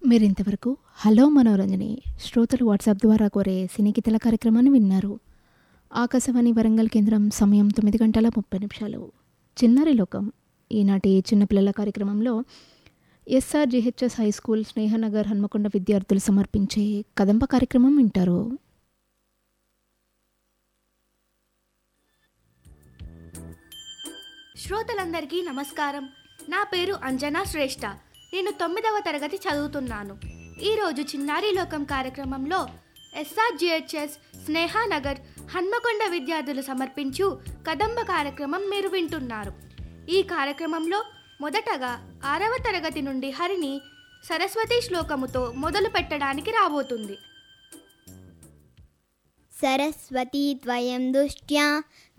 మీరింతవరకు హలో మనోరంజని శ్రోతలు వాట్సాప్ ద్వారా కోరే సినీకితల కార్యక్రమాన్ని విన్నారు ఆకాశవాణి వరంగల్ కేంద్రం సమయం తొమ్మిది గంటల ముప్పై నిమిషాలు చిన్నారి లోకం ఈనాటి చిన్నపిల్లల కార్యక్రమంలో SR GHS high school Snehanagar Hanmakonda విద్యార్థులు సమర్పించే కదంబ కార్యక్రమం వింటారు శ్రోతలందరికీ నమస్కారం నా పేరు అంజనా శ్రేష్ఠ నేను తొమ్మిదవ తరగతి చదువుతున్నాను ఈరోజు చిన్నారి లోకం కార్యక్రమంలో ఎస్ఆర్జిహెచ్ఎస్ స్నేహానగర్ హన్మకొండ విద్యార్థులు సమర్పించు కదంబ కార్యక్రమం మీరు వింటున్నారు ఈ కార్యక్రమంలో మొదటగా ఆరవ తరగతి నుండి హరిని సరస్వతి శ్లోకముతో మొదలు పెట్టడానికి రాబోతుంది सरस्वती त्वयं दुष्ट्या